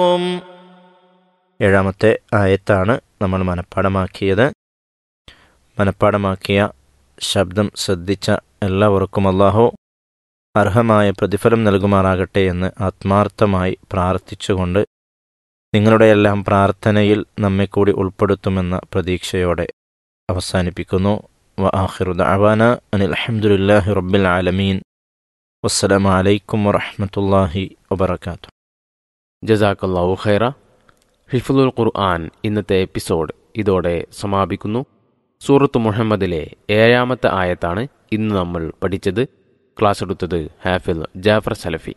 ഏഴാമത്തെ ആയത്താണ് നമ്മൾ മനഃപ്പാടമാക്കിയത് മനഃപ്പാടമാക്കിയ ശബ്ദം ശ്രദ്ധിച്ച എല്ലാവർക്കും അള്ളാഹു അർഹമായ പ്രതിഫലം നൽകുമാറാകട്ടെ എന്ന് ആത്മാർത്ഥമായി പ്രാർത്ഥിച്ചുകൊണ്ട് നിങ്ങളുടെ എല്ലാം പ്രാർത്ഥനയിൽ നമ്മെ കൂടി ഉൾപ്പെടുത്തുമെന്ന പ്രതീക്ഷയോടെ അവസാനിപ്പിക്കുന്നു വ ആഖിറു ദഅവാന അനിൽ അൽഹംദുലില്ലാഹി റബ്ബിൽ ആലമീൻ വസ്സലാമു അലൈക്കും വറഹ്മത്തുള്ളാഹി വബറകാതുഹു ജസാക്കല്ലാഹു ഖൈറ ഹിഫുൽ ഖുർആൻ ഇന്നത്തെ എപ്പിസോഡ് ഇതോടെ സമാപിക്കുന്നു സൂറത്ത് മുഹമ്മദിലെ ഏഴാമത്തെ ആയത്താണ് ഇന്ന് നമ്മൾ പഠിച്ചത് ക്ലാസ് എടുത്തത് ഹാഫിൽ ജാഫർ സലഫി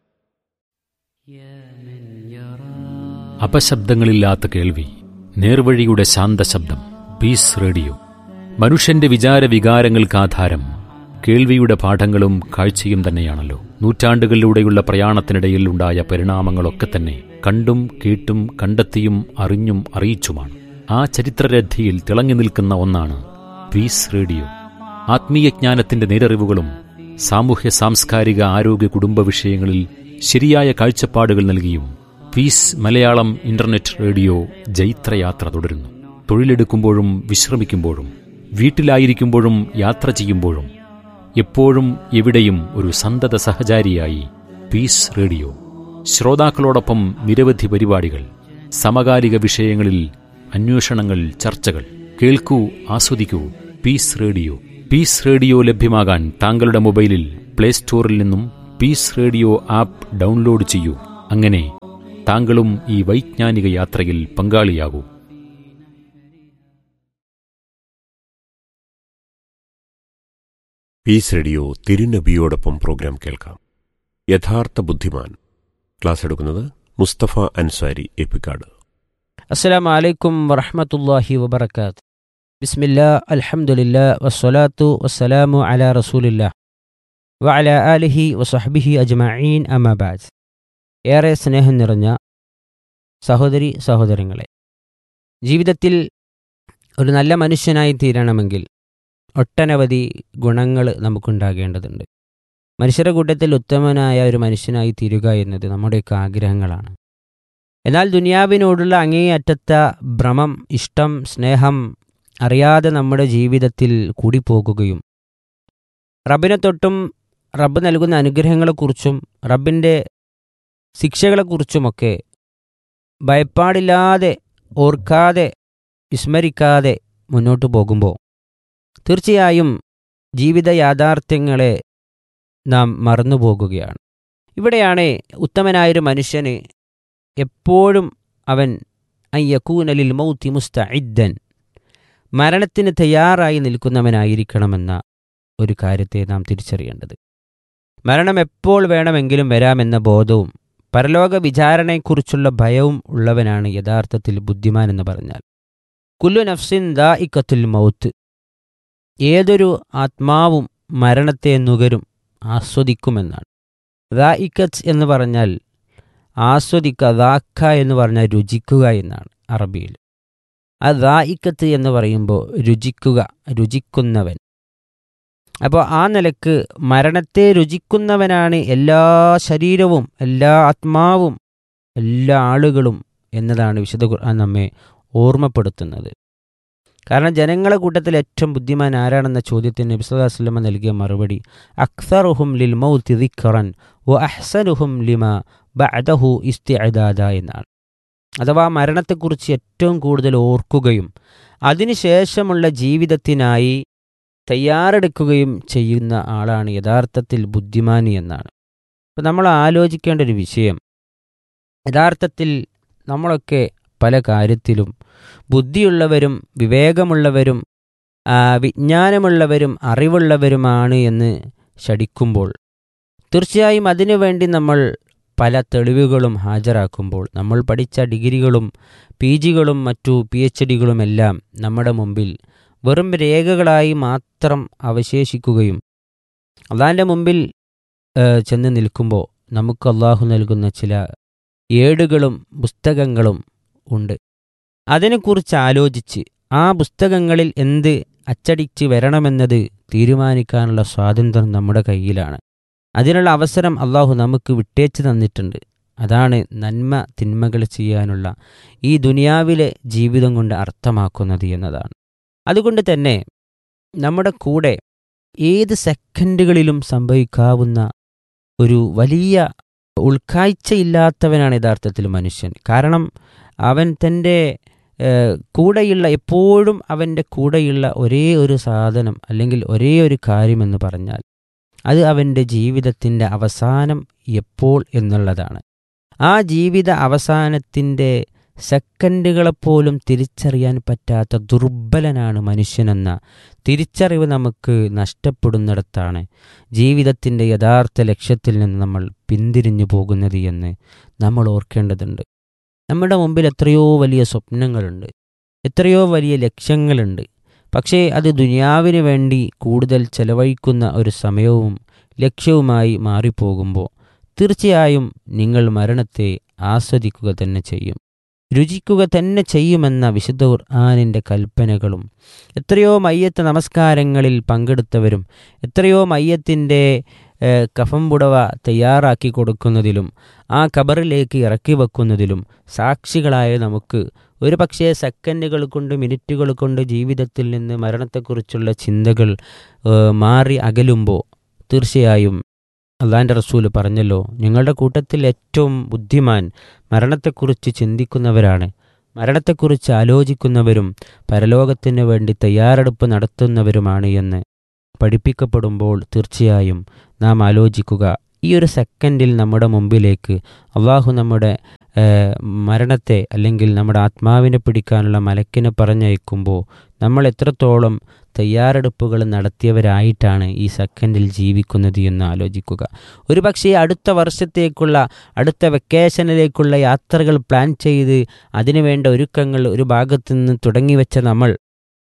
അപശബ്ദങ്ങളില്ലാത്ത കേൾവി നേർവഴിയുടെ ശാന്തശബ്ദം പീസ് റേഡിയോ മനുഷ്യന്റെ വിചാര വികാരങ്ങൾക്ക് ആധാരം കേൾവിയുടെ പാഠങ്ങളും കാഴ്ചയും തന്നെയാണല്ലോ നൂറ്റാണ്ടുകളിലൂടെയുള്ള പ്രയാണത്തിനിടയിൽ ഉണ്ടായ പരിണാമങ്ങളൊക്കെ തന്നെ കണ്ടും കേട്ടും കണ്ടെത്തിയും അറിഞ്ഞും അറിയിച്ചുമാണ് ആ ചരിത്രരഥിയിൽ തിളങ്ങി നിൽക്കുന്ന ഒന്നാണ് പീസ് റേഡിയോ ആത്മീയജ്ഞാനത്തിന്റെ നേരറിവുകളും സാമൂഹ്യ സാംസ്കാരിക ആരോഗ്യ കുടുംബ വിഷയങ്ങളിൽ ശരിയായ കാഴ്ചപ്പാടുകൾ നൽകിയും പീസ് മലയാളം ഇന്റർനെറ്റ് റേഡിയോ ജൈത്രയാത്ര തുടരുന്നു തൊഴിലെടുക്കുമ്പോഴും വിശ്രമിക്കുമ്പോഴും വീട്ടിലായിരിക്കുമ്പോഴും യാത്ര ചെയ്യുമ്പോഴും എപ്പോഴും എവിടെയും ഒരു സന്തത സഹചാരിയായി പീസ് റേഡിയോ ശ്രോതാക്കളോടൊപ്പം നിരവധി പരിപാടികൾ സമകാലിക വിഷയങ്ങളിൽ അന്വേഷണങ്ങൾ ചർച്ചകൾ കേൾക്കൂ ആസ്വദിക്കൂ പീസ് റേഡിയോ പീസ് റേഡിയോ ലഭ്യമാകാൻ താങ്കളുടെ മൊബൈലിൽ പ്ലേ സ്റ്റോറിൽ നിന്നും പീസ് റേഡിയോ ആപ്പ് ഡൗൺലോഡ് ചെയ്യൂ അങ്ങനെ താങ്കളും ഈ വൈജ്ഞാനിക യാത്രയിൽ പങ്കാളിയാകൂ പീസ് റേഡിയോ തിരുനബിയോടൊപ്പം പ്രോഗ്രാം കേൾക്കാം യഥാർത്ഥ ബുദ്ധിമാൻ ക്ലാസ് എടുക്കുന്നത് മുസ്തഫ അൻസാരി എപ്പിക്കാട് അസ്സലാം വലൈക്കും വറഹമത്തല്ലാഹി വബർക്കാത്ത് ബിസ്മില്ലാ അൽഹംദുലില്ലാ വസ്സലാത്തു വസ്സലാമു അലാ റസൂലില്ലാ വഅല ആലിഹി വസഹ്ബിഹി അജ്മഈൻ അമാബാദ് ഏറെ സ്നേഹം നിറഞ്ഞ സഹോദരി സഹോദരങ്ങളെ ജീവിതത്തിൽ ഒരു നല്ല മനുഷ്യനായി തീരണമെങ്കിൽ ഒട്ടനവധി ഗുണങ്ങൾ നമുക്കുണ്ടാകേണ്ടതുണ്ട് മനുഷ്യരുടെ കൂട്ടത്തിൽ ഉത്തമനായ ഒരു മനുഷ്യനായി തീരുക എന്നത് നമ്മുടെയൊക്കെ ആഗ്രഹങ്ങളാണ് എന്നാൽ ദുനിയാവിനോടുള്ള അങ്ങേയറ്റത്ത ഭ്രമം ഇഷ്ടം സ്നേഹം അറിയാതെ നമ്മുടെ ജീവിതത്തിൽ കൂടിപ്പോകുകയും റബ്ബിനെ തൊട്ടും റബ്ബ് നൽകുന്ന അനുഗ്രഹങ്ങളെക്കുറിച്ചും റബ്ബിൻ്റെ ശിക്ഷകളെക്കുറിച്ചുമൊക്കെ ഭയപ്പാടില്ലാതെ ഓർക്കാതെ വിസ്മരിക്കാതെ മുന്നോട്ട് പോകുമ്പോൾ തീർച്ചയായും ജീവിത യാഥാർത്ഥ്യങ്ങളെ നാം മറന്നുപോകുകയാണ് ഇവിടെയാണ് ഉത്തമനായൊരു മനുഷ്യന് എപ്പോഴും അവൻ അയ്യക്കൂനലിൽ മൗത്തി മുസ്തഇദ്ദൻ മരണത്തിന് തയ്യാറായി നിൽക്കുന്നവനായിരിക്കണമെന്ന ഒരു കാര്യത്തെ നാം തിരിച്ചറിയേണ്ടത് മരണം എപ്പോൾ വേണമെങ്കിലും വരാമെന്ന ബോധവും പരലോക വിചാരണയെക്കുറിച്ചുള്ള ഭയവും ഉള്ളവനാണ് യഥാർത്ഥത്തിൽ ബുദ്ധിമാൻ എന്ന് പറഞ്ഞാൽ കുല്ലു നഫ്സിൻ ദാ ഇക്കത്തുൽ മൗത്ത് ഏതൊരു ആത്മാവും മരണത്തെ നുകരും ആസ്വദിക്കുമെന്നാണ് ദാ ഇക്കത്ത് എന്ന് പറഞ്ഞാൽ ആസ്വദിക്കുക ദാക്ക എന്ന് പറഞ്ഞാൽ രുചിക്കുക എന്നാണ് അറബിയിൽ ആ ദായിക്കത്ത് എന്ന് പറയുമ്പോൾ രുചിക്കുക രുചിക്കുന്നവൻ അപ്പോൾ ആ നിലക്ക് മരണത്തെ രുചിക്കുന്നവനാണ് എല്ലാ ശരീരവും എല്ലാ ആത്മാവും എല്ലാ ആളുകളും എന്നതാണ് വിശുദ്ധ ഖുർആൻ നമ്മെ ഓർമ്മപ്പെടുത്തുന്നത് കാരണം ജനങ്ങളെ കൂട്ടത്തിൽ ഏറ്റവും ബുദ്ധിമാൻ ആരാണെന്ന ചോദ്യത്തിന് നബി സല്ലല്ലാഹു അലൈഹി വസല്ലം നൽകിയ മറുപടി അക്സറുഹും ലിൽ മൗത്തി ദിക്റൻ വ അഹ്സനുഹും ലിമ ബഅദഹു ഇസ്തിഅദാദ എന്നാണ് അഥവാ മരണത്തെക്കുറിച്ച് ഏറ്റവും കൂടുതൽ ഓർക്കുകയും അതിനുശേഷമുള്ള ജീവിതത്തിനായി തയ്യാറെടുക്കുകയും ചെയ്യുന്ന ആളാണ് യഥാർത്ഥത്തിൽ ബുദ്ധിമാനി എന്നാണ് അപ്പം നമ്മൾ ആലോചിക്കേണ്ട ഒരു വിഷയം യഥാർത്ഥത്തിൽ നമ്മളൊക്കെ പല കാര്യത്തിലും ബുദ്ധിയുള്ളവരും വിവേകമുള്ളവരും വിജ്ഞാനമുള്ളവരും അറിവുള്ളവരുമാണ് എന്ന് ശടിക്കുമ്പോൾ തീർച്ചയായും അതിനുവേണ്ടി നമ്മൾ പല തെളിവുകളും ഹാജരാക്കുമ്പോൾ നമ്മൾ പഠിച്ച ഡിഗ്രികളും പി ജികളും മറ്റു പി എച്ച് ഡികളുമെല്ലാം നമ്മുടെ മുമ്പിൽ വെറും രേഖകളായി മാത്രം അവശേഷിക്കുകയും അള്ളാഹിൻ്റെ മുമ്പിൽ ചെന്ന് നിൽക്കുമ്പോൾ നമുക്ക് അള്ളാഹു നൽകുന്ന ചില ഏടുകളും പുസ്തകങ്ങളും ഉണ്ട് അതിനെക്കുറിച്ച് ആലോചിച്ച് ആ പുസ്തകങ്ങളിൽ എന്ത് അച്ചടിച്ച് വരണമെന്നത് തീരുമാനിക്കാനുള്ള സ്വാതന്ത്ര്യം നമ്മുടെ കയ്യിലാണ് അതിനുള്ള അവസരം അള്ളാഹു നമുക്ക് വിട്ടേച്ച് തന്നിട്ടുണ്ട് അതാണ് നന്മ തിന്മകൾ ചെയ്യാനുള്ള ഈ ദുനിയാവിലെ ജീവിതം കൊണ്ട് അർത്ഥമാക്കുന്നത് എന്നതാണ് അതുകൊണ്ട് തന്നെ നമ്മുടെ കൂടെ ഏത് സെക്കൻഡുകളിലും സംഭവിക്കാവുന്ന ഒരു വലിയ ഉൾക്കാഴ്ചയില്ലാത്തവനാണ് യഥാർത്ഥത്തിൽ മനുഷ്യൻ കാരണം അവൻ തൻ്റെ ഏഹ്, കൂടെയുള്ള എപ്പോഴും അവൻ്റെ കൂടെയുള്ള ഒരേ ഒരു സാധനം അല്ലെങ്കിൽ ഒരേ ഒരു കാര്യമെന്ന് പറഞ്ഞാൽ അത് അവൻ്റെ ജീവിതത്തിൻ്റെ അവസാനം എപ്പോൾ എന്നുള്ളതാണ് ആ ജീവിത അവസാനത്തിൻ്റെ സെക്കൻഡുകളെപ്പോലും തിരിച്ചറിയാൻ പറ്റാത്ത ദുർബലനാണ് മനുഷ്യനെന്ന തിരിച്ചറിവ് നമുക്ക് നഷ്ടപ്പെടുന്നിടത്താണ് ജീവിതത്തിൻ്റെ യഥാർത്ഥ ലക്ഷ്യത്തിൽ നിന്ന് നമ്മൾ പിന്തിരിഞ്ഞു പോകുന്നത് എന്ന് നമ്മൾ ഓർക്കേണ്ടതുണ്ട് നമ്മുടെ മുമ്പിൽ എത്രയോ വലിയ സ്വപ്നങ്ങളുണ്ട് എത്രയോ വലിയ ലക്ഷ്യങ്ങളുണ്ട് പക്ഷേ അത് ദുനിയാവിന് വേണ്ടി കൂടുതൽ ചെലവഴിക്കുന്ന ഒരു സമയവും ലക്ഷ്യവുമായി മാറിപ്പോകുമ്പോൾ തീർച്ചയായും നിങ്ങൾ മരണത്തെ ആസ്വദിക്കുക തന്നെ ചെയ്യും രുചിക്കുക തന്നെ ചെയ്യുമെന്ന വിശുദ്ധ ഖുർആാനിൻ്റെ കൽപ്പനകളും എത്രയോ മയ്യത്ത് നമസ്കാരങ്ങളിൽ പങ്കെടുത്തവരും എത്രയോ മയ്യത്തിൻ്റെ ഏഹ്, കഫം പുടവ തയ്യാറാക്കി കൊടുക്കുന്നതിലും ആ കബറിലേക്ക് ഇറക്കി വെക്കുന്നതിലും സാക്ഷികളായ നമുക്ക് ഒരു പക്ഷേ സെക്കൻഡുകൾ കൊണ്ട് മിനിറ്റുകൾ കൊണ്ട് ജീവിതത്തിൽ നിന്ന് മരണത്തെക്കുറിച്ചുള്ള ചിന്തകൾ ഏഹ്, മാറി അകലുമ്പോൾ തീർച്ചയായും അള്ളാൻ്റെ റസൂല് പറഞ്ഞല്ലോ നിങ്ങളുടെ കൂട്ടത്തിൽ ഏറ്റവും ബുദ്ധിമാൻ മരണത്തെക്കുറിച്ച് ചിന്തിക്കുന്നവരാണ് മരണത്തെക്കുറിച്ച് ആലോചിക്കുന്നവരും പരലോകത്തിന് വേണ്ടി തയ്യാറെടുപ്പ് നടത്തുന്നവരുമാണ് എന്ന് പഠിപ്പിക്കപ്പെടുമ്പോൾ തീർച്ചയായും നാം ആലോചിക്കുക ഈ ഒരു സെക്കൻഡിൽ നമ്മുടെ മുമ്പിലേക്ക് അള്ളാഹു നമ്മുടെ ഏഹ്, മരണത്തെ അല്ലെങ്കിൽ നമ്മുടെ ആത്മാവിനെ പിടിക്കാനുള്ള മലക്കിനെ പറഞ്ഞയക്കുമ്പോൾ നമ്മൾ എത്രത്തോളം തയ്യാറെടുപ്പുകൾ നടത്തിയവരായിട്ടാണ് ഈ സെക്കൻഡിൽ ജീവിക്കുന്നത് എന്ന് ആലോചിക്കുക ഒരു പക്ഷേ അടുത്ത വർഷത്തേക്കുള്ള അടുത്ത വെക്കേഷനിലേക്കുള്ള യാത്രകൾ പ്ലാൻ ചെയ്ത് അതിനുവേണ്ട ഒരുക്കങ്ങൾ ഒരു ഭാഗത്തു നിന്ന് തുടങ്ങിവെച്ച നമ്മൾ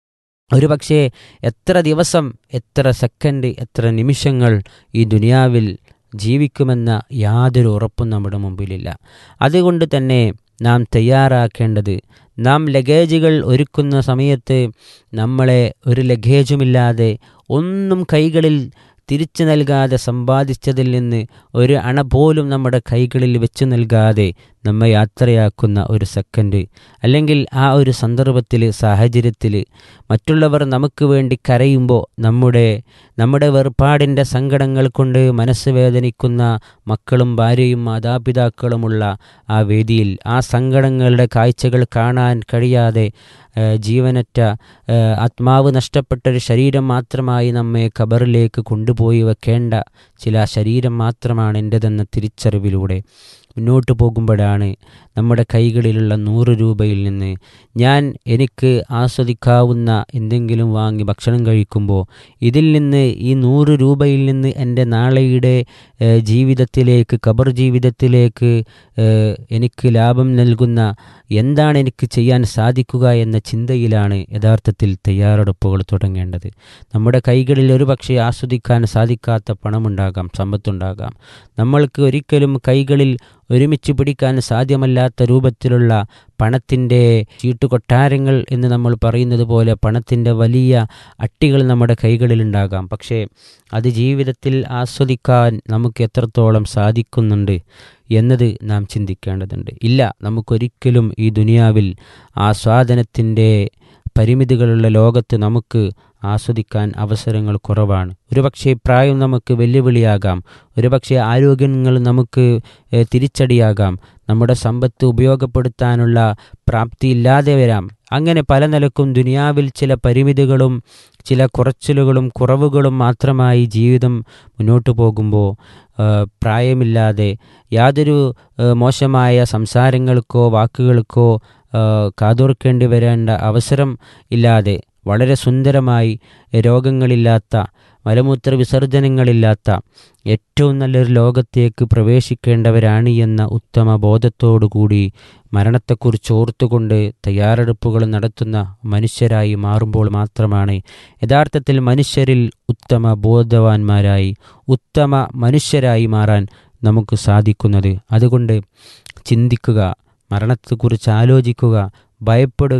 ഒരു പക്ഷേ എത്ര ദിവസം എത്ര സെക്കൻഡ് എത്ര നിമിഷങ്ങൾ ഈ ദുനിയാവിൽ ജീവിക്കുമെന്ന യാതൊരു ഉറപ്പും നമ്മുടെ മുമ്പിലില്ല അതുകൊണ്ട് തന്നെ നാം തയ്യാറാക്കേണ്ടത് നാം ലഗേജുകൾ ഒരുക്കുന്ന സമയത്ത് നമ്മളെ ഒരു ലഗേജുമില്ലാതെ ഒന്നും കൈകളിൽ തിരിച്ചു നൽകാതെ സമ്പാദിച്ചതിൽ നിന്ന് ഒരു അണ പോലും നമ്മുടെ കൈകളിൽ വെച്ചു നൽകാതെ നമ്മെ യാത്രയാക്കുന്ന ഒരു സെക്കൻഡ് അല്ലെങ്കിൽ ആ ഒരു സന്ദർഭത്തിൽ സാഹചര്യത്തിൽ മറ്റുള്ളവർ നമുക്ക് വേണ്ടി കരയുമ്പോൾ നമ്മുടെ നമ്മുടെ വേർപാടിൻ്റെ സങ്കടങ്ങൾ കൊണ്ട് മനസ്സ് വേദനിക്കുന്ന മക്കളും ഭാര്യയും മാതാപിതാക്കളുമുള്ള ആ വേദിയിൽ ആ സങ്കടങ്ങളുടെ കാഴ്ചകൾ കാണാൻ കഴിയാതെ ഏഹ്, ജീവനറ്റ ഏഹ്, ആത്മാവ് നഷ്ടപ്പെട്ട ഒരു ശരീരം മാത്രമായി നമ്മെ ഖബറിലേക്ക് കൊണ്ടുപോയി വെക്കേണ്ട ചില ശരീരം മാത്രമാണ് എൻ്റെതെന്ന തിരിച്ചറിവിലൂടെ മുന്നോട്ട് പോകുമ്പോഴാണ് നമ്മുടെ കൈകളിലുള്ള നൂറ് രൂപയിൽ നിന്ന് ഞാൻ എനിക്ക് ആസ്വദിക്കാവുന്ന എന്തെങ്കിലും വാങ്ങി ഭക്ഷണം കഴിക്കുമ്പോൾ ഇതിൽ നിന്ന് ഈ നൂറ് രൂപയിൽ നിന്ന് എൻ്റെ നാളെയുടെ ഏഹ്, ജീവിതത്തിലേക്ക് ഖബർ ജീവിതത്തിലേക്ക് ഏഹ്, എനിക്ക് ലാഭം നൽകുന്ന എന്താണ് എനിക്ക് ചെയ്യാൻ സാധിക്കുക എന്ന ചിന്തയിലാണ് യഥാർത്ഥത്തിൽ തയ്യാറെടുപ്പുകൾ തുടങ്ങേണ്ടത് നമ്മുടെ കൈകളിൽ ഒരുപക്ഷെ ആസ്വദിക്കാൻ സാധിക്കാത്ത പണമുണ്ടാകാം സമ്പത്തുണ്ടാകാം നമ്മൾക്ക് ഒരിക്കലും കൈകളിൽ ഒരുമിച്ച് പിടിക്കാൻ സാധ്യമല്ലാത്ത രൂപത്തിലുള്ള പണത്തിൻ്റെ ചീട്ടുകൊട്ടാരങ്ങൾ എന്ന് നമ്മൾ പറയുന്നത് പോലെ പണത്തിൻ്റെ വലിയ അട്ടികൾ നമ്മുടെ കൈകളിലുണ്ടാകാം പക്ഷേ അത് ജീവിതത്തിൽ ആസ്വദിക്കാൻ നമുക്ക് എത്രത്തോളം സാധിക്കുന്നുണ്ട് എന്നത് നാം ചിന്തിക്കേണ്ടതുണ്ട് ഇല്ല നമുക്കൊരിക്കലും ഈ ദുനിയാവിൽ ആസ്വാദനത്തിൻ്റെ പരിമിതികളുള്ള ലോകത്ത് നമുക്ക് ആസ്വദിക്കാൻ അവസരങ്ങൾ കുറവാണ് ഒരുപക്ഷെ പ്രായം നമുക്ക് വെല്ലുവിളിയാകാം ഒരുപക്ഷെ ആരോഗ്യങ്ങൾ നമുക്ക് ഏഹ്, തിരിച്ചടിയാകാം നമ്മുടെ സമ്പത്ത് ഉപയോഗപ്പെടുത്താനുള്ള പ്രാപ്തി ഇല്ലാതെ വരാം അങ്ങനെ പല നിലക്കും ദുനിയാവിൽ ചില പരിമിതികളും ചില കുറച്ചിലുകളും കുറവുകളും മാത്രമായി ജീവിതം മുന്നോട്ട് പോകുമ്പോൾ ഏഹ്, പ്രായമില്ലാതെ യാതൊരു ഏഹ്, മോശമായ സംസാരങ്ങൾക്കോ വാക്കുകൾക്കോ ഏഹ്, കാതോർക്കേണ്ടി വരേണ്ട അവസരം ഇല്ലാതെ വളരെ സുന്ദരമായി രോഗങ്ങളില്ലാത്ത മലമൂത്ര വിസർജനങ്ങളില്ലാത്ത ഏറ്റവും നല്ലൊരു ലോകത്തേക്ക് പ്രവേശിക്കേണ്ടവരാണ് എന്ന ഉത്തമ ബോധത്തോടുകൂടി മരണത്തെക്കുറിച്ച് ഓർത്തുകൊണ്ട് തയ്യാറെടുപ്പുകൾ നടത്തുന്ന മനുഷ്യരായി മാറുമ്പോൾ മാത്രമാണ് യഥാർത്ഥത്തിൽ മനുഷ്യരിൽ ഉത്തമ ബോധവാന്മാരായി ഉത്തമ മനുഷ്യരായി മാറാൻ നമുക്ക് സാധിക്കുന്നത് അതുകൊണ്ട് ചിന്തിക്കുക മരണത്തെക്കുറിച്ച് ആലോചിക്കുക ഭയപ്പെടുക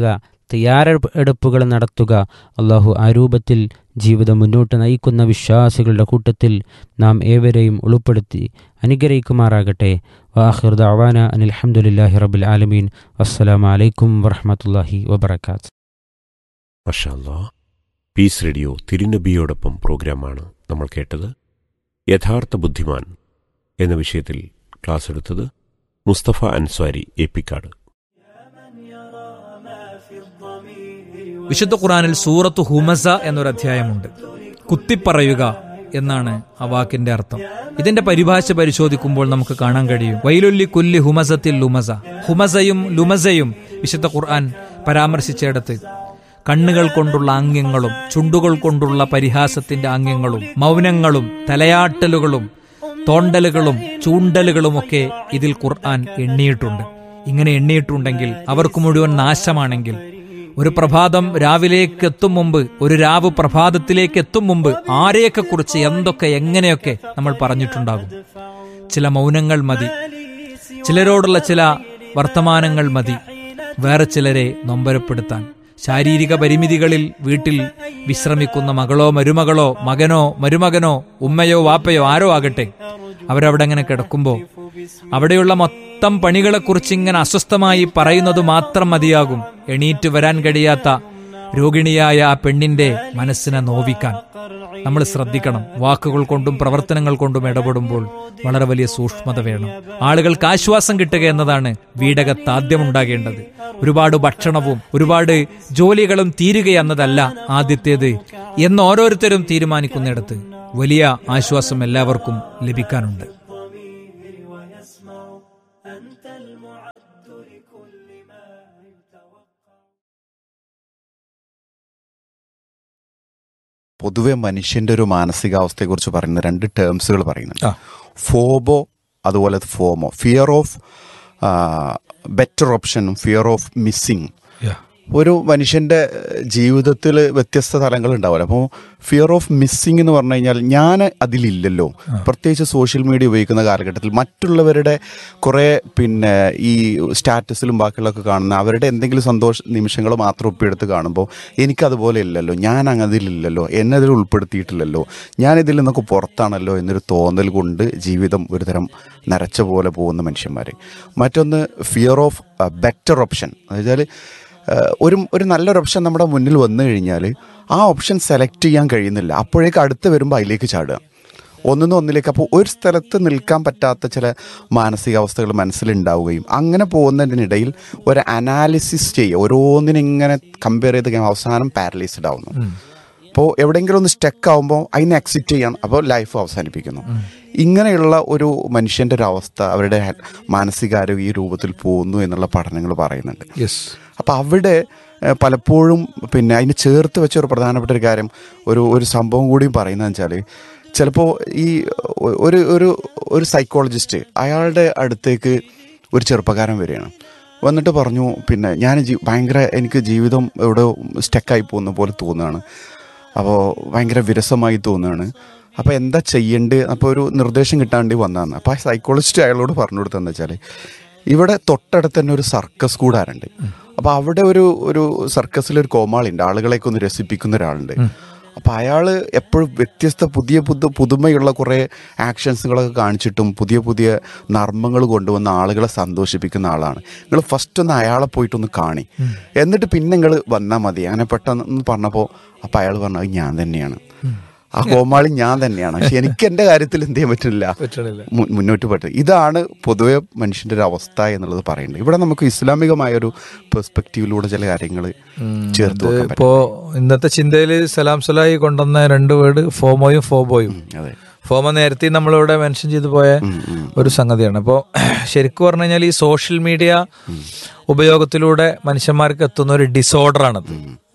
തയ്യാറെടുപ്പുകൾ നടത്തുക അള്ളാഹു ആ രൂപത്തിൽ ജീവിതം മുന്നോട്ട് നയിക്കുന്ന വിശ്വാസികളുടെ കൂട്ടത്തിൽ നാം ഏവരെയും ഉൾപ്പെടുത്തി അനുഗ്രഹിക്കുമാറാകട്ടെ വാഹിർ ദഅവാന അനിൽ ഹംദുലില്ലാഹി റബ്ബിൽ ആലമീൻ അസ്സലാമു അലൈക്കും വറഹ്മത്തുള്ളാഹി വബറകാത്ത് മഷാല്ലാ പീസ് റേഡിയോ തിരുനബിയോടൊപ്പം പ്രോഗ്രാമാണ് നമ്മൾ കേട്ടത് യഥാർത്ഥ ബുദ്ധിമാൻ എന്ന വിഷയത്തിൽ ക്ലാസ് എടുത്തത് മുസ്തഫ അൻസ്വാരി എപ്പിക്കാട് വിശുദ്ധ ഖുറാനിൽ സൂറത്ത് ഹുമസ എന്നൊരു അധ്യായമുണ്ട് കുത്തിപ്പറയുക എന്നാണ് ആ വാക്കിന്റെ അർത്ഥം ഇതിന്റെ പരിഭാഷ പരിശോധിക്കുമ്പോൾ നമുക്ക് കാണാൻ കഴിയും വൈലുല്ലി കുല്ലി ഹുമസത്തിൽ ലുമസ ഹുമസയും ലുമസയും വിശുദ്ധ ഖുർആൻ പരാമർശിച്ചിടത്ത് കണ്ണുകൾ കൊണ്ടുള്ള ആംഗ്യങ്ങളും ചുണ്ടുകൾ കൊണ്ടുള്ള പരിഹാസത്തിന്റെ ആംഗ്യങ്ങളും മൗനങ്ങളും തലയാട്ടലുകളും തോണ്ടലുകളും ചൂണ്ടലുകളുമൊക്കെ ഇതിൽ ഖുർആൻ എണ്ണിയിട്ടുണ്ട് ഇങ്ങനെ എണ്ണിയിട്ടുണ്ടെങ്കിൽ അവർക്ക് മുഴുവൻ നാശമാണെങ്കിൽ ഒരു പ്രഭാതം രാവിലേക്ക് എത്തും മുമ്പ് ഒരു രാവ് പ്രഭാതത്തിലേക്ക് എത്തും മുമ്പ് ആരെയൊക്കെ കുറിച്ച് എന്തൊക്കെ എങ്ങനെയൊക്കെ നമ്മൾ പറഞ്ഞിട്ടുണ്ടാകും ചില മൗനങ്ങൾ മതി ചിലരോടുള്ള ചില വർത്തമാനങ്ങൾ മതി വേറെ ചിലരെ നൊമ്പരപ്പെടുത്താൻ ശാരീരിക പരിമിതികളിൽ വീട്ടിൽ വിശ്രമിക്കുന്ന മകളോ മരുമകളോ മകനോ മരുമകനോ ഉമ്മയോ വാപ്പയോ ആരോ ആകട്ടെ അവരവിടെ അങ്ങനെ കിടക്കുമ്പോൾ അവിടെയുള്ള മൊത്തം പണികളെക്കുറിച്ച് ഇങ്ങനെ അസ്വസ്ഥമായി പറയുന്നത് മാത്രം മതിയാകും എണീറ്റ് വരാൻ കഴിയാത്ത രോഗിണിയായ ആ പെണ്ണിന്റെ മനസ്സിനെ നോവിക്കാൻ നമ്മൾ ശ്രദ്ധിക്കണം വാക്കുകൾ കൊണ്ടും പ്രവർത്തനങ്ങൾ കൊണ്ടും ഇടപെടുമ്പോൾ വളരെ വലിയ സൂക്ഷ്മത വേണം ആളുകൾക്ക് ആശ്വാസം കിട്ടുക എന്നതാണ് വീടകത്ത് ആദ്യം ഉണ്ടാകേണ്ടത് ഒരുപാട് ഭക്ഷണവും ഒരുപാട് ജോലികളും തീരുക എന്നതല്ല ആദ്യത്തേത് എന്ന് ഓരോരുത്തരും തീരുമാനിക്കുന്നിടത്ത് വലിയ ആശ്വാസം എല്ലാവർക്കും ലഭിക്കാനുണ്ട് പൊതുവെ മനുഷ്യന്റെ ഒരു മാനസികാവസ്ഥയെക്കുറിച്ച് പറയുന്ന രണ്ട് ടേംസുകൾ പറയുന്നുണ്ട് ആ. ഫോബോ അതുപോലെ ഫോമോ ഫിയർ ഓഫ് ബെറ്റർ ഓപ്ഷനും ഫിയർ ഓഫ് മിസ്സിങ് ഒരു മനുഷ്യന്റെ ജീവിതത്തിൽ വ്യത്യസ്ത തലങ്ങൾ ഉണ്ടാവില്ല അപ്പോൾ ഫിയർ ഓഫ് മിസ്സിങ് എന്ന് പറഞ്ഞു കഴിഞ്ഞാൽ ഞാൻ അതിലില്ലല്ലോ പ്രത്യേകിച്ച് സോഷ്യൽ മീഡിയ ഉപയോഗിക്കുന്ന കാലഘട്ടത്തിൽ മറ്റുള്ളവരുടെ കുറേ പിന്നെ ഈ സ്റ്റാറ്റസിലും ബാക്കിയുള്ളതൊക്കെ കാണുന്ന അവരുടെ എന്തെങ്കിലും സന്തോഷ നിമിഷങ്ങൾ മാത്രം ഒപ്പിയെടുത്ത് കാണുമ്പോൾ എനിക്കതുപോലെ ഇല്ലല്ലോ ഞാൻ അങ്ങതിലില്ലല്ലോ എന്നെ അതിൽ ഉൾപ്പെടുത്തിയിട്ടില്ലല്ലോ ഞാൻ ഇതിൽ നിന്നൊക്കെ പുറത്താണല്ലോ എന്നൊരു തോന്നൽ കൊണ്ട് ജീവിതം ഒരുതരം നരച്ച പോലെ പോകുന്ന മനുഷ്യന്മാർ മറ്റൊന്ന് ഫിയർ ഓഫ് ബെറ്റർ ഓപ്ഷൻ എന്നുവെച്ചാൽ ഏഹ് ഒരു ഒരു നല്ലൊരു ഓപ്ഷൻ നമ്മുടെ മുന്നിൽ വന്നു കഴിഞ്ഞാൽ ആ ഓപ്ഷൻ സെലക്ട് ചെയ്യാൻ കഴിയുന്നില്ല അപ്പോഴേക്ക് അടുത്ത് വരുമ്പോൾ അതിലേക്ക് ചാടുക ഒന്നിന്ന് ഒന്നിലേക്ക് അപ്പോൾ ഒരു സ്ഥലത്ത് നിൽക്കാൻ പറ്റാത്ത ചില മാനസികാവസ്ഥകൾ മനസ്സിലുണ്ടാവുകയും അങ്ങനെ പോകുന്നതിനിടയിൽ ഒരു അനാലിസിസ് ചെയ്യുക ഓരോന്നിനിങ്ങനെ കമ്പയർ ചെയ്ത് കഴിയുമ്പോൾ അവസാനം പാരലൈസ്ഡ് ആവുന്നു അപ്പോൾ എവിടെയെങ്കിലും ഒന്ന് സ്റ്റക്ക് ആവുമ്പോൾ അതിനെ എക്സിറ്റ് ചെയ്യാൻ അപ്പോൾ ലൈഫ് അവസാനിപ്പിക്കുന്നു ഇങ്ങനെയുള്ള ഒരു മനുഷ്യൻ്റെ ഒരു അവസ്ഥ അവരുടെ ഹെ- മാനസികാരോഗ്യ ഈ രൂപത്തിൽ പോകുന്നു എന്നുള്ള പഠനങ്ങൾ പറയുന്നുണ്ട് യെസ് അപ്പോൾ അവിടെ ഏഹ്, പലപ്പോഴും പിന്നെ അതിന് ചേർത്ത് വെച്ച ഒരു പ്രധാനപ്പെട്ട ഒരു കാര്യം ഒരു ഒരു സംഭവം കൂടിയും പറയുന്നതെന്ന് വെച്ചാൽ ചിലപ്പോൾ ഈ ഒ- ഒരു ഒരു ഒരു സൈക്കോളജിസ്റ്റ് അയാളുടെ അടുത്തേക്ക് ഒരു ചെറുപ്പക്കാരൻ വരികയാണ് വന്നിട്ട് പറഞ്ഞു പിന്നെ ഞാൻ ജീ ഭയങ്കര എനിക്ക് ജീവിതം എവിടെ സ്റ്റക്കായി പോകുന്ന പോലെ തോന്നുകയാണ് അപ്പോൾ ഭയങ്കര വിരസമായി തോന്നുകയാണ് അപ്പോൾ എന്താ ചെയ്യേണ്ടത് അപ്പോൾ ഒരു നിർദ്ദേശം കിട്ടാൻ വേണ്ടി വന്നതാണ് അപ്പോൾ ആ സൈക്കോളജിസ്റ്റ് അയാളോട് പറഞ്ഞു കൊടുത്തതെന്ന് വെച്ചാൽ ഇവിടെ തൊട്ടടുത്ത് തന്നെ ഒരു സർക്കസ് കൂടാറുണ്ട് അപ്പോൾ അവിടെ ഒരു ഒരു സർക്കസിലൊരു കോമാളിണ്ട് ആളുകളെയൊക്കെ ഒന്ന് രസിപ്പിക്കുന്ന ഒരാളുണ്ട് അപ്പോൾ അയാൾ എപ്പോഴും വ്യത്യസ്ത പുതിയ പുതു പുതുമയുള്ള കുറേ ആക്ഷൻസുകളൊക്കെ കാണിച്ചിട്ടും പുതിയ പുതിയ നർമ്മങ്ങൾ കൊണ്ടുവന്ന ആളുകളെ സന്തോഷിപ്പിക്കുന്ന ആളാണ് നിങ്ങൾ ഫസ്റ്റ് ഒന്ന് അയാളെ പോയിട്ടൊന്ന് കാണി എന്നിട്ട് പിന്നെ നിങ്ങൾ വന്നാൽ മതി അങ്ങനെ പെട്ടെന്ന് പറഞ്ഞപ്പോൾ അപ്പോൾ അയാൾ പറഞ്ഞു "അത് ഞാൻ തന്നെയാണ് ആ കോമാളി ഞാൻ തന്നെയാണ് പക്ഷെ എനിക്ക് എൻ്റെ കാര്യത്തിൽ എന്ത് ചെയ്യാൻ പറ്റില്ല പറ്റണില്ല മു- മുന്നോട്ട് പറ്റും ഇതാണ് പൊതുവെ മനുഷ്യന്റെ ഒരു അവസ്ഥ എന്നുള്ളത് പറയുന്നത് ഇവിടെ നമുക്ക് ഇസ്ലാമികമായ ഒരു പെർസ്പെക്റ്റീവിലൂടെ ചില കാര്യങ്ങൾ ചേർത്ത് ഇത് വെക്കാൻ ഇപ്പോ ഇന്നത്തെ ചിന്തയിൽ സലാം സലായി കൊണ്ടുവന്ന രണ്ട് വേർഡ് ഫോമോയും ഫോബോയും പറ്റും അതെ ഫോമ നേരത്തെ നമ്മളിവിടെ മെൻഷൻ ചെയ്തു പോയ ഒരു സംഗതിയാണ് അപ്പോൾ ശരിക്കും പറഞ്ഞു കഴിഞ്ഞാൽ ഈ സോഷ്യൽ മീഡിയ ഉപയോഗത്തിലൂടെ മനുഷ്യന്മാർക്ക് എത്തുന്ന ഒരു ഡിസോർഡറാണത്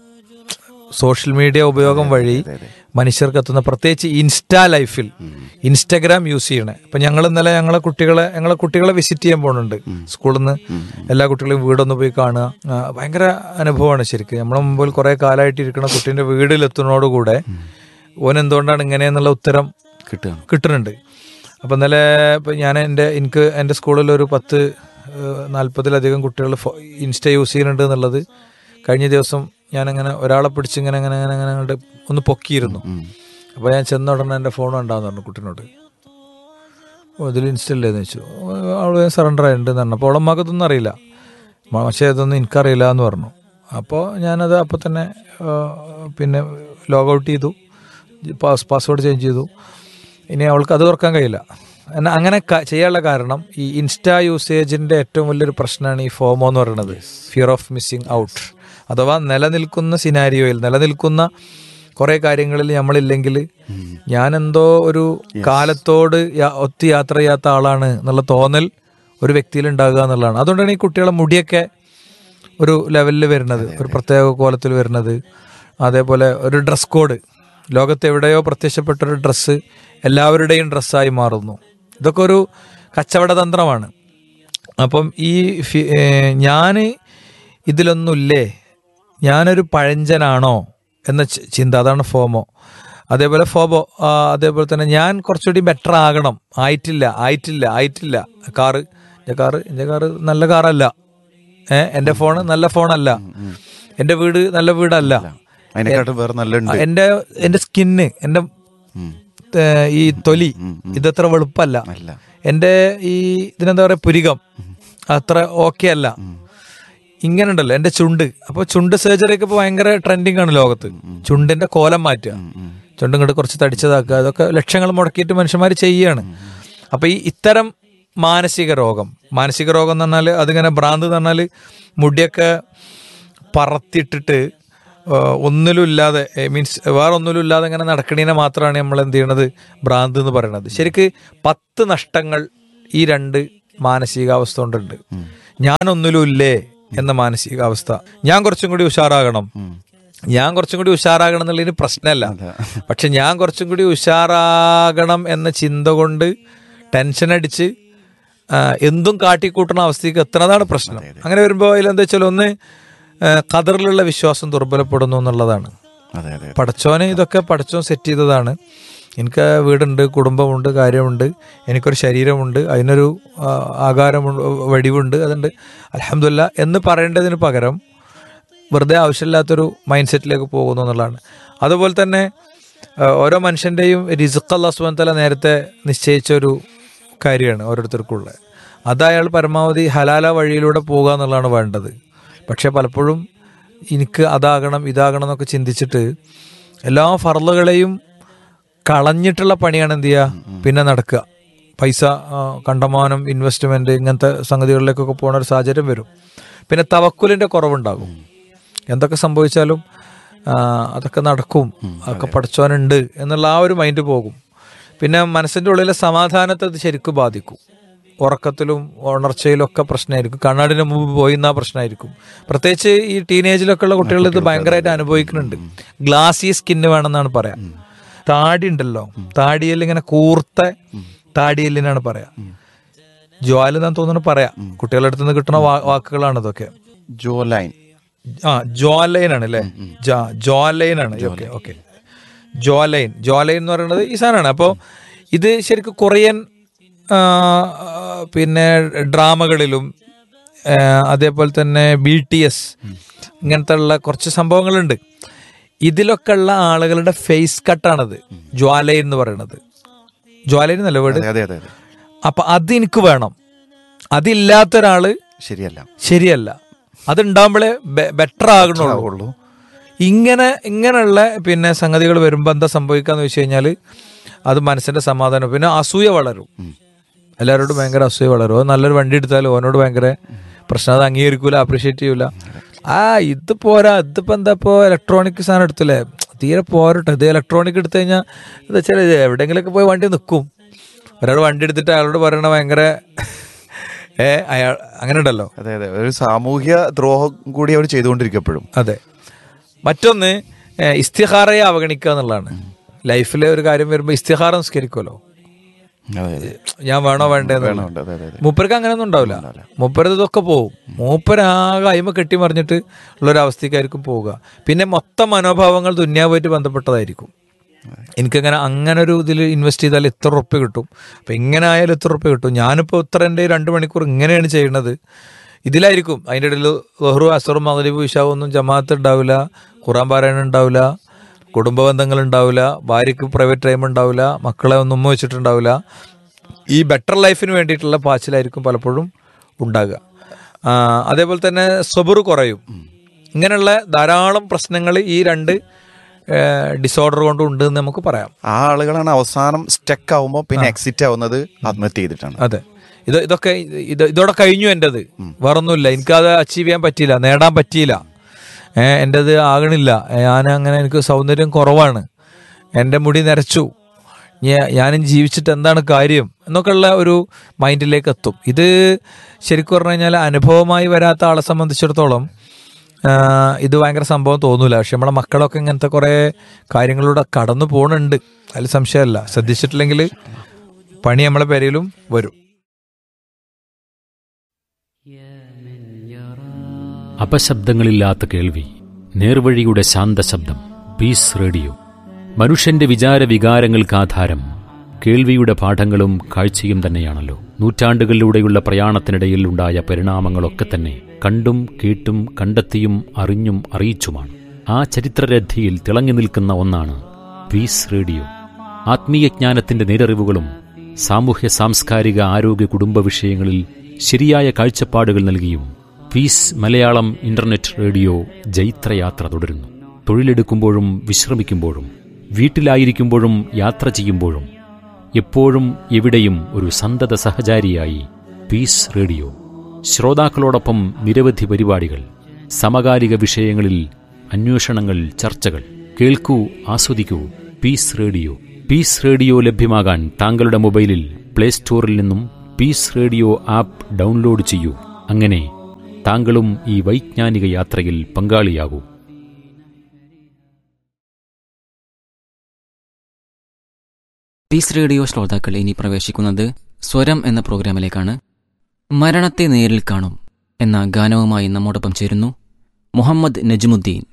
സോഷ്യൽ മീഡിയ ഉപയോഗം വഴി മനുഷ്യർക്ക് എത്തുന്ന പ്രത്യേകിച്ച് ഇൻസ്റ്റാ ലൈഫിൽ ഇൻസ്റ്റാഗ്രാം യൂസ് ചെയ്യണേ ഇപ്പൊ ഞങ്ങൾ ഇന്നലെ ഞങ്ങളെ കുട്ടികളെ ഞങ്ങളെ കുട്ടികളെ വിസിറ്റ് ചെയ്യാൻ പോകുന്നുണ്ട് സ്കൂളിൽ നിന്ന് എല്ലാ കുട്ടികളെയും വീടൊന്ന് പോയി കാണുക ആ, ഭയങ്കര അനുഭവമാണ് ശരിക്കും നമ്മളെ മുമ്പിൽ കുറെ കാലമായിട്ട് ഇരിക്കുന്ന കുട്ടീന്റെ വീട്ടിലെത്തുന്നതോടുകൂടെ ഓൻ എന്തുകൊണ്ടാണ് ഇങ്ങനെയെന്നുള്ള ഉത്തരം കിട്ടുകയാണ് കിട്ടുന്നുണ്ട് അപ്പം ഇന്നലെ ഇപ്പം ഞാൻ എൻ്റെ എനിക്ക് എൻ്റെ സ്കൂളിൽ ഒരു പത്ത് ഏഹ്, നാൽപ്പതിലധികം കുട്ടികൾ ഫോ- ഇൻസ്റ്റ യൂസ് ചെയ്യുന്നുണ്ട് എന്നുള്ളത് കഴിഞ്ഞ ദിവസം ഞാനങ്ങനെ ഒരാളെ പിടിച്ച് ഇങ്ങനെ അങ്ങനെ അങ്ങനെ അങ്ങനെ അങ്ങോട്ട് ഒന്ന് പൊക്കിയിരുന്നു അപ്പോൾ ഞാൻ ചെന്ന ഉടനെ എൻ്റെ ഫോൺ ഉണ്ടാന്ന് പറഞ്ഞു കുട്ടീനോട് ഓ ഇതിൽ ഇൻസ്റ്റൽ ചെയ്തെന്ന് വെച്ചു അവൾ സറണ്ടർ ആയിട്ടുണ്ടെന്ന് പറഞ്ഞു അപ്പോൾ അവളമ്മക്ക് ഇതൊന്നും അറിയില്ല മ- പക്ഷേ ഇതൊന്നും എനിക്കറിയില്ല എന്ന് പറഞ്ഞു അപ്പോൾ ഞാനത് അപ്പോൾ തന്നെ ആ, പിന്നെ ലോഗ് ഔട്ട് ചെയ്തു പാസ് പാസ്വേഡ് ചേഞ്ച് ചെയ്തു ഇനി അവൾക്ക് അത് തുറക്കാൻ കഴിയില്ല എന്നാ അങ്ങനെ ക- ചെയ്യാനുള്ള കാരണം ഈ ഇൻസ്റ്റാ യൂസേജിൻ്റെ ഏറ്റവും വലിയൊരു പ്രശ്നമാണ് ഈ ഫോമോ എന്ന് പറയുന്നത് ഫിയർ ഓഫ് മിസ്സിങ് ഔട്ട് അഥവാ നിലനിൽക്കുന്ന സിനാരിയോയിൽ നിലനിൽക്കുന്ന കുറേ കാര്യങ്ങളിൽ നമ്മളില്ലെങ്കിൽ ഞാൻ എന്തോ ഒരു കാലത്തോട് യാ- ഒത്ത് യാത്ര ചെയ്യാത്ത ആളാണ് എന്നുള്ള തോന്നൽ ഒരു വ്യക്തിയിൽ ഉണ്ടാകുക എന്നുള്ളതാണ് അതുകൊണ്ടാണ് ഈ കുട്ടികളെ മുടിയൊക്കെ ഒരു ലെവലിൽ വരുന്നത് ഒരു പ്രത്യേക കോലത്തിൽ വരുന്നത് അതേപോലെ ഒരു ഡ്രസ് കോഡ് ലോകത്ത് എവിടെയോ പ്രത്യക്ഷപ്പെട്ട ഒരു ഡ്രസ്സ് എല്ലാവരുടെയും ഡ്രസ്സായി മാറുന്നു ഇതൊക്കെ ഒരു കച്ചവട തന്ത്രമാണ് അപ്പം ഈ ഞാൻ ഇതിലൊന്നുമില്ലേ ഞാനൊരു പഴഞ്ചനാണോ എന്ന ചി- ചിന്ത അതാണ് ഫോമോ അതേപോലെ ഫോബോ ആ, അതേപോലെ തന്നെ ഞാൻ കുറച്ചുകൂടി ബെറ്റർ ആകണം ആയിട്ടില്ല ആയിട്ടില്ല ആയിട്ടില്ല കാറ് എൻ്റെ കാറ് എൻ്റെ കാറ് നല്ല കാറല്ല ഏ എൻ്റെ ഫോണ് നല്ല ഫോണല്ല എൻ്റെ വീട് നല്ല വീടല്ല അതിനെക്കാട്ടും വേറെ നല്ല ഉണ്ട് എൻ്റെ എൻ്റെ സ്കിന്ന് എൻ്റെ ഏ, ഈ തൊലി ഇതത്ര വെളുപ്പല്ല അല്ല. എൻ്റെ ഈ ഇതിനെന്താ പറയുക പുരികം അത്ര ഓക്കെ അല്ല ഇങ്ങനെ ഉണ്ടല്ലോ എൻ്റെ ചുണ്ട് അപ്പോൾ ചുണ്ട് സർജറി ഒക്കെ ഇപ്പോൾ ഭയങ്കര ട്രെൻഡിങ് ആണ് ലോകത്ത് ചുണ്ടിന്റെ കോലം മാറ്റുക ചുണ്ടും ഇങ്ങോട്ട് കുറച്ച് തടിച്ചതാക്കുക അതൊക്കെ ലക്ഷങ്ങൾ മുടക്കിയിട്ട് മനുഷ്യന്മാർ ചെയ്യുകയാണ് അപ്പോൾ ഈ ഇത്തരം മാനസിക രോഗം മാനസിക രോഗം എന്ന് പറഞ്ഞാൽ അതിങ്ങനെ ഭ്രാന്ത് എന്ന് പറഞ്ഞാൽ മുടിയൊക്കെ പറത്തിയിട്ടിട്ട് ആ, ഒന്നിലും ഇല്ലാതെ മീൻസ് വേറെ ഒന്നിലും ഇല്ലാതെ ഇങ്ങനെ നടക്കണീനെ മാത്രമാണ് നമ്മൾ എന്ത് ചെയ്യണത് ഭ്രാന്ത് എന്ന് പറയുന്നത് ശരിക്ക് പത്ത് നഷ്ടങ്ങൾ ഈ രണ്ട് മാനസികാവസ്ഥ കൊണ്ടുണ്ട് ഞാനൊന്നിലും ഇല്ലേ എന്ന മാനസികാവസ്ഥ ഞാൻ കുറച്ചും കൂടി ഉഷാറാകണം ഞാൻ കുറച്ചും കൂടി ഉഷാറാകണം എന്നുള്ളതിന് പ്രശ്നമല്ല പക്ഷെ ഞാൻ കുറച്ചും കൂടി ഉഷാറാകണം എന്ന ചിന്ത കൊണ്ട് ടെൻഷൻ അടിച്ച് ആ, എന്തും കാട്ടിക്കൂട്ടുന്ന അവസ്ഥയ്ക്ക് എത്തുന്നതാണ് പ്രശ്നം അങ്ങനെ വരുമ്പോൾ അതിലെന്താ വെച്ചാൽ ഒന്ന് ആ, ഖദറിലുള്ള വിശ്വാസം ദുർബലപ്പെടുന്നു എന്നുള്ളതാണ് അതെ അതെ പടച്ചോനെ ഇതൊക്കെ പടച്ചോൻ സെറ്റ് ചെയ്തതാണ് എനിക്ക് വീടുണ്ട് കുടുംബമുണ്ട് കാര്യമുണ്ട് എനിക്കൊരു ശരീരമുണ്ട് അതിനൊരു ആ, ആകാരമുണ്ട് വടിവുണ്ട് അതുണ്ട് അലഹമില്ല എന്ന് പറയേണ്ടതിന് പകരം വെറുതെ ആവശ്യമില്ലാത്തൊരു മൈൻഡ് സെറ്റിലേക്ക് പോകുന്നു എന്നുള്ളതാണ് അതുപോലെ തന്നെ ആ, ഓരോ മനുഷ്യൻ്റെയും റിസുഖ് അള്ളാഹ് സുബാൻ തല നേരത്തെ നിശ്ചയിച്ച ഒരു കാര്യമാണ് ഓരോരുത്തർക്കുള്ളത് അത് അയാൾ പരമാവധി ഹലാല വഴിയിലൂടെ പോകുക എന്നുള്ളതാണ് വേണ്ടത് പക്ഷെ പലപ്പോഴും എനിക്ക് അതാകണം ഇതാകണം എന്നൊക്കെ ചിന്തിച്ചിട്ട് എല്ലാ ഫർളുകളെയും കളഞ്ഞിട്ടുള്ള പണിയാണ് എന്ത് ചെയ്യുക പിന്നെ നടക്കുക പൈസ ആ, കണ്ടമാനം ഇൻവെസ്റ്റ്മെന്റ് ഇങ്ങനത്തെ സംഗതികളിലേക്കൊക്കെ പോകുന്ന ഒരു സാഹചര്യം വരും പിന്നെ തവക്കുലിന്റെ കുറവുണ്ടാകും എന്തൊക്കെ സംഭവിച്ചാലും ആ, അതൊക്കെ നടക്കും അതൊക്കെ പഠിച്ചവനുണ്ട് എന്നുള്ള ആ ഒരു മൈൻഡ് പോകും പിന്നെ മനസ്സിന്റെ ഉള്ളിലെ സമാധാനത്തെ അത് ശരിക്കും ബാധിക്കും ഉറക്കത്തിലും ഉണർച്ചയിലും ഒക്കെ പ്രശ്നമായിരിക്കും കണ്ണാടിന് മുമ്പ് പോയി എന്നാ പ്രശ്നമായിരിക്കും പ്രത്യേകിച്ച് ഈ ടീനേജിലൊക്കെ ഉള്ള കുട്ടികൾ ഇത് ഭയങ്കരമായിട്ട് അനുഭവിക്കുന്നുണ്ട് ഗ്ലാസി സ്കിന്ന് വേണമെന്നാണ് പറയാം താടി ഉണ്ടല്ലോ താടിയിൽ ഇങ്ങനെ കൂർത്ത താടിയെല്ലിനാണ് പറയാ ജ്വാല എന്നാണ് തോന്നുന്നു പറയാം കുട്ടികളുടെ അടുത്ത് നിന്ന് കിട്ടുന്ന വാ- വാക്കുകളാണ് ഇതൊക്കെ ജോ ലൈൻ ആ ജോലൈൻ ആണ് അല്ലേ ജോലൈൻ ആണ് ഓക്കെ ഓക്കെ ജോലൈൻ ജോലൈൻ എന്ന് പറയുന്നത് ഈ സാധനമാണ് അപ്പോൾ ഇത് ശരിക്കും കൊറിയൻ ആ, ആ, പിന്നെ ഡ്രാമകളിലും ആ, അതേപോലെ തന്നെ ബി ടി എസ് ഇങ്ങനത്തെ ഉള്ള കുറച്ച് സംഭവങ്ങളുണ്ട് ഇതിലൊക്കെ ഉള്ള ആളുകളുടെ ഫേസ് കട്ടാണത് ജ്വാലൈൻ എന്ന് പറയുന്നത് ജ്വാലൈൻ എന്നല്ല വീട് അതെ അതെ അതെ അതെ അപ്പൊ അത് എനിക്ക് വേണം അതില്ലാത്ത ഒരാള് ശരിയല്ല ശരിയല്ല അതുണ്ടാകുമ്പോഴേ ബെറ്റർ ആകണുള്ളൂ ഉള്ളൂ ഇങ്ങനെ ഇങ്ങനെയുള്ള പിന്നെ സംഗതികൾ വരുമ്പോൾ എന്താ സംഭവിക്കാന്ന് വെച്ച് കഴിഞ്ഞാൽ അത് മനസ്സിന്റെ സമാധാനം പിന്നെ അസൂയ വളരും എല്ലാവരോടും ഭയങ്കര അസൂയ വളരും അത് നല്ലൊരു വണ്ടി എടുത്താലും ഓനോട് ഭയങ്കര പ്രശ്നം അത് അംഗീകരിക്കൂല അപ്രീഷിയേറ്റ് ചെയ്യൂല ആ ഇത് പോരാ ഇതിപ്പോ എന്താ ഇപ്പോ ഇലക്ട്രോണിക് സാധനം എടുത്തില്ലേ തീരെ പോരട്ടെ ഇത് ഇലക്ട്രോണിക് എടുത്തു കഴിഞ്ഞാൽ എന്താ വെച്ചാൽ എവിടെയെങ്കിലൊക്കെ പോയി വണ്ടി നിൽക്കും ഒരാൾ വണ്ടി എടുത്തിട്ട് അയാളോട് പറയണ ഭയങ്കര ഏ അയാൾ അങ്ങനെ ഉണ്ടല്ലോ അതെ അതെ ഒരു സാമൂഹ്യ ദ്രോഹം കൂടി അവർ ചെയ്തുകൊണ്ടിരിക്കപ്പോഴും അതെ മറ്റൊന്ന് ഏഹ്, ഇസ്തിഹാറയെ അവഗണിക്കുക എന്നുള്ളതാണ് ലൈഫിലെ ഒരു കാര്യം വരുമ്പോൾ ഇസ്തിഹാറ നിസ്കരിക്കുമല്ലോ അതെ അതെ ഞാൻ വേണോ വേണ്ടേ വേണം, അതെ അതെ അതെ മൂപ്പർക്ക് അങ്ങനെയൊന്നും ഉണ്ടാവില്ല മൂപ്പരത് ഇതൊക്കെ പോവും മൂപ്പരാകെ അയിമ കെട്ടി മറിഞ്ഞിട്ട് ഉള്ളൊരവസ്ഥയ്ക്കായിരിക്കും പോവുക പിന്നെ മൊത്തം മനോഭാവങ്ങൾ ദുന്യാവുമായിട്ട് ബന്ധപ്പെട്ടതായിരിക്കും എനിക്കങ്ങനെ അങ്ങനെ ഒരു ഇതിൽ ഇൻവെസ്റ്റ് ചെയ്താൽ ഇത്ര ഉറപ്പ് കിട്ടും അപ്പം ഇങ്ങനെ ആയാലും ഇത്ര ഉറപ്പ് കിട്ടും ഞാനിപ്പോൾ ഇത്ര എൻ്റെ രണ്ട് മണിക്കൂർ ഇങ്ങനെയാണ് ചെയ്യുന്നത് ഇതിലായിരിക്കും അതിൻ്റെ ഇടയിൽ ലഹ്റു അസറും മകരീബ് വിഷാവും ഒന്നും ജമാഅത്ത് ഉണ്ടാവില്ല ഖുറാൻ പാരായണം ഉണ്ടാവില്ല കുടുംബ ബന്ധങ്ങൾ ഉണ്ടാവില്ല ഭാര്യയ്ക്ക് പ്രൈവറ്റ് ടൈം ഉണ്ടാവില്ല മക്കളെ ഒന്നും ഉമ്മ വെച്ചിട്ടുണ്ടാവില്ല ഈ ബെറ്റർ ലൈഫിന് വേണ്ടിയിട്ടുള്ള പാച്ചിലായിരിക്കും പലപ്പോഴും ഉണ്ടാകുക ആ, അതേപോലെ തന്നെ സബുർ കുറയും ഇങ്ങനെയുള്ള ധാരാളം പ്രശ്നങ്ങൾ ഈ രണ്ട് ഡിസോർഡർ കൊണ്ട് ഉണ്ട് എന്ന് നമുക്ക് പറയാം ആ ആളുകളാണ് അവസാനം സ്റ്റക്ക് ആവുമ്പോൾ പിന്നെ എക്സിറ്റ് ആവുന്നത് ആത്മഹത്യ ചെയ്തിട്ടാണ് അതെ ഇത് ഇതൊക്കെ ഇത് ഇതോടെ കഴിഞ്ഞു എൻ്റെത് വേറൊന്നുമില്ല എനിക്കത് അച്ചീവ് ചെയ്യാൻ പറ്റിയില്ല നേടാൻ പറ്റിയില്ല ഏഹ് എൻ്റെത് ആകണില്ല ഞാൻ അങ്ങനെ എനിക്ക് സൗന്ദര്യം കുറവാണ് എൻ്റെ മുടി നരച്ചു ഞാ- ഞാനും ജീവിച്ചിട്ട് എന്താണ് കാര്യം എന്നൊക്കെയുള്ള ഒരു മൈൻഡിലേക്ക് എത്തും ഇത് ശരിക്കും പറഞ്ഞു കഴിഞ്ഞാൽ അനുഭവമായി വരാത്ത ആളെ സംബന്ധിച്ചിടത്തോളം ആ, ഇത് ഭയങ്കര സംഭവം തോന്നൂല പക്ഷെ നമ്മളെ മക്കളൊക്കെ ഇങ്ങനത്തെ കുറേ കാര്യങ്ങളിലൂടെ കടന്നു പോകുന്നുണ്ട് അതിൽ സംശയമല്ല ശ്രദ്ധിച്ചിട്ടില്ലെങ്കിൽ പണി നമ്മളെ പേരയിലും വരും അപശബ്ദങ്ങളില്ലാത്ത കേൾവി നേർവഴിയുടെ ശാന്തശബ്ദം പീസ് റേഡിയോ മനുഷ്യന്റെ വിചാര വികാരങ്ങൾക്ക് ആധാരം കേൾവിയുടെ പാഠങ്ങളും കാഴ്ചയും തന്നെയാണല്ലോ നൂറ്റാണ്ടുകളിലൂടെയുള്ള പ്രയാണത്തിനിടയിൽ ഉണ്ടായ പരിണാമങ്ങളൊക്കെ തന്നെ കണ്ടും കേട്ടും കണ്ടെത്തിയും അറിഞ്ഞും അറിയിച്ചുമാണ് ആ ചരിത്രരഥിയിൽ തിളങ്ങി നിൽക്കുന്ന ഒന്നാണ് പീസ് റേഡിയോ ആത്മീയജ്ഞാനത്തിന്റെ നേരറിവുകളും സാമൂഹ്യ സാംസ്കാരിക ആരോഗ്യ കുടുംബ വിഷയങ്ങളിൽ ശരിയായ കാഴ്ചപ്പാടുകൾ നൽകിയും പീസ് മലയാളം ഇന്റർനെറ്റ് റേഡിയോ ജൈത്രയാത്ര തുടരുന്നു തൊഴിലെടുക്കുമ്പോഴും വിശ്രമിക്കുമ്പോഴും വീട്ടിലായിരിക്കുമ്പോഴും യാത്ര ചെയ്യുമ്പോഴും എപ്പോഴും എവിടെയും ഒരു സന്തത സഹചാരിയായി പീസ് റേഡിയോ ശ്രോതാക്കളോടൊപ്പം നിരവധി പരിപാടികൾ സമകാലിക വിഷയങ്ങളിൽ അന്വേഷണങ്ങൾ ചർച്ചകൾ കേൾക്കൂ ആസ്വദിക്കൂ പീസ് റേഡിയോ പീസ് റേഡിയോ ലഭ്യമാകാൻ താങ്കളുടെ മൊബൈലിൽ പ്ലേ സ്റ്റോറിൽ നിന്നും പീസ് റേഡിയോ ആപ്പ് ഡൗൺലോഡ് ചെയ്യൂ അങ്ങനെ താങ്കളും ഈ വൈജ്ഞാനിക യാത്രയിൽ പങ്കാളിയാകൂ പീസ് റേഡിയോ ശ്രോതാക്കൾ ഇനി പ്രവേശിക്കുന്നത് സ്വരം എന്ന പ്രോഗ്രാമിലേക്കാണ് മരണത്തെ നേരിൽ കാണും എന്ന ഗാനവുമായി നമ്മോടൊപ്പം ചേരുന്നു മുഹമ്മദ് നജ്മുദ്ദീൻ